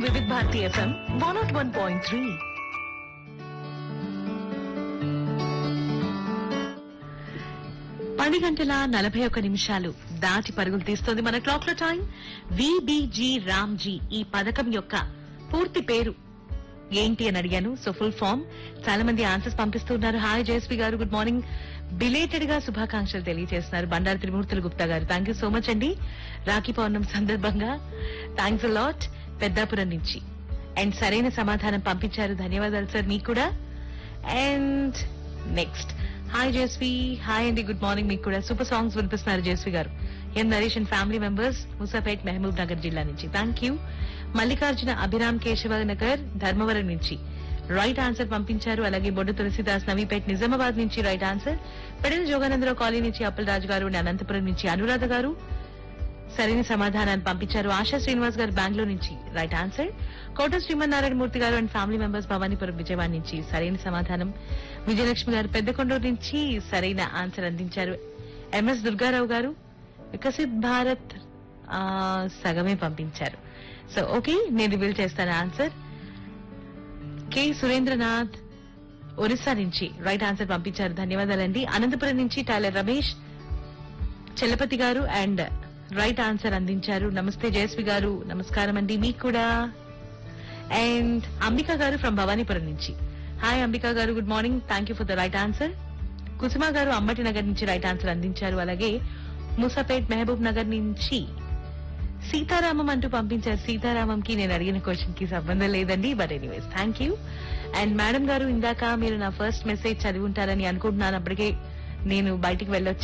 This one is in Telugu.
వివిధ Bharati FM one of one point three పది గంటల నలభై ఒక్క నిమిషాలు దాటి పరుగులు తీస్తోంది మన క్లాక్ లో టైం విబిజి రామ్జీ ఈ పథకం యొక్క పూర్తి పేరు ఏంటి అని అడిగాను సో ఫుల్ ఫామ్ చాలా మంది ఆన్సర్స్ పంపిస్తున్నారు హాయ్ జయశ్రీ గారు గుడ్ మార్నింగ్ బిలేటెడ్ గా శుభాకాంక్షలు తెలియజేస్తున్నారు బండారు త్రిమూర్తులు గుప్తా గారు థ్యాంక్ యూ సో మచ్ అండి రాఖీ పౌర్ణమి సందర్భంగా థ్యాంక్స్ లాట్ పెద్దాపురం నుంచి అండ్ సరైన సమాధానం పంపించారు ధన్యవాదాలు సార్ మీకు కూడా and next hi Jayashree hi అండి గుడ్ మార్నింగ్ మీకు కూడా సూపర్ సాంగ్స్ వినిపిస్తున్నారు జయశ్రీ గారు N Naresh and family members Musapet Mahbub Nagar జిల్లా నుంచి థ్యాంక్ యూ మల్లికార్జున అభిరామ్ కేశవ నగర్ ధర్మవరం నుంచి రైట్ ఆన్సర్ పంపించారు అలాగే బొడ్డు తులసిదాస్ నవీపేట్ నిజామాబాద్ నుంచి right answer Pedala Joganandarao colony నుంచి అప్పలరాజు గారు and అనంతపురం నుంచి అనురాధ గారు సరైన సమాధానాన్ని పంపించారు ఆశా శ్రీనివాస్ గారు బెంగళూరు నుంచి రైట్ ఆన్సర్ కోట శ్రీమన్నారాయణ మూర్తి గారు and family members Bhavanipuram Vijayawada నుంచి సరైన సమాధానం విజయలక్ష్మి గారు పెద్దకొండూరు నుంచి సరైన ఆన్సర్ అందించారు ఎంఎస్ దుర్గారావు గారు వికసిత్ భారత్ ఆ, సగమే పంపించారు సో ఓకే నేను రివీల్ చేస్తాను ఆన్సర్ కె సురేంద్రనాథ్ ఒరిస్సా నుంచి రైట్ ఆన్సర్ పంపించారు ధన్యవాదాలండి అనంతపురం నుంచి టైలర్ రమేష్ చలపతి గారు అండ్ రైట్ ఆన్సర్ అందించారు నమస్తే జయశ్రీ గారు నమస్కారం అండి మీకు కూడా అండ్ అంబిక గారు ఫ్రమ్ భవానీపురం నుంచి హాయ్ అంబిక గారు good morning thank you for the right answer Kusuma గారు అంబటి నగర్ నుంచి రైట్ ఆన్సర్ అందించారు అలాగే ముసాపేట్ మహబూబ్ నగర్ నుంచి సీతారామం అంటూ పంపించారు సీతారామంకి నేను అడిగిన క్వశ్చన్ కి సంబంధం లేదండి but anyways thank you and madam గారు ఇందాక మీరు నా ఫస్ట్ మెసేజ్ చదివి ఉంటారని అనుకుంటున్నాను అప్పటికే నేను బయటికి వెళ్ళొచ్చాను